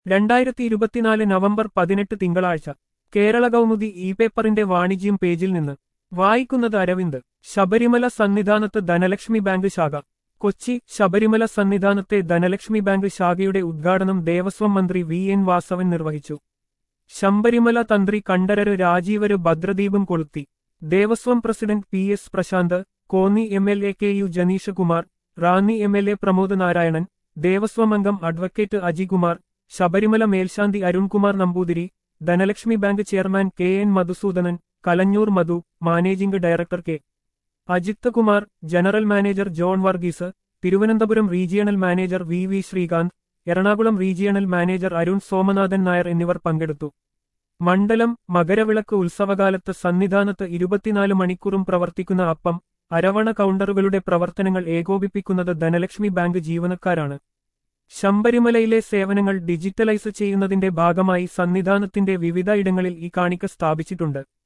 രണ്ടായിരത്തി ഇരുപത്തിനാല് നവംബർ പതിനെട്ട് തിങ്കളാഴ്ച കേരള കൗമുദി ഇ പേപ്പറിന്റെ വാണിജ്യം പേജിൽ നിന്ന് വായിക്കുന്നത് അരവിന്ദ് ശബരിമല സന്നിധാനത്ത് ധനലക്ഷ്മി ബാങ്ക് ശാഖ കൊച്ചി ശബരിമല സന്നിധാനത്തെ ധനലക്ഷ്മി ബാങ്ക് ശാഖയുടെ ഉദ്ഘാടനം ദേവസ്വം മന്ത്രി വി എൻ വാസവൻ നിർവഹിച്ചു ശബരിമല തന്ത്രി കണ്ഠരര് രാജീവര് ഭദ്രദീപം കൊളുത്തി Devaswom president P S Prashanth Konni M L A K U Jenish Kumar Ranni M L A Pramod Narayanan Devaswom അംഗം അഡ്വക്കേറ്റ് അജികുമാർ ശബരിമല മേൽശാന്തി Arunkumar Namboothiri Dhanlaxmi bank chairman K N Madhusudanan Kalanjoor Madhu managing director K Ajith Kumar general manager John Varghese Thiruvananthapuram regional manager V V Srikanth Ernakulam regional manager Arun Somanathan Nair എന്നിവർ പങ്കെടുത്തു മണ്ഡലം മകരവിളക്ക് ഉത്സവകാലത്ത് സന്നിധാനത്ത് ഇരുപത്തിനാല് മണിക്കൂറും പ്രവർത്തിക്കുന്ന അപ്പം അരവണ കൗണ്ടറുകളുടെ പ്രവർത്തനങ്ങൾ ഏകോപിപ്പിക്കുന്നത് ധനലക്ഷ്മി ബാങ്ക് ജീവനക്കാരാണ് ശബരിമലയിലെ സേവനങ്ങൾ ഡിജിറ്റലൈസ് ചെയ്യുന്നതിന്റെ ഭാഗമായി സന്നിധാനത്തിന്റെ വിവിധ ഇടങ്ങളിൽ ഈ കാണിക്ക സ്ഥാപിച്ചിട്ടുണ്ട്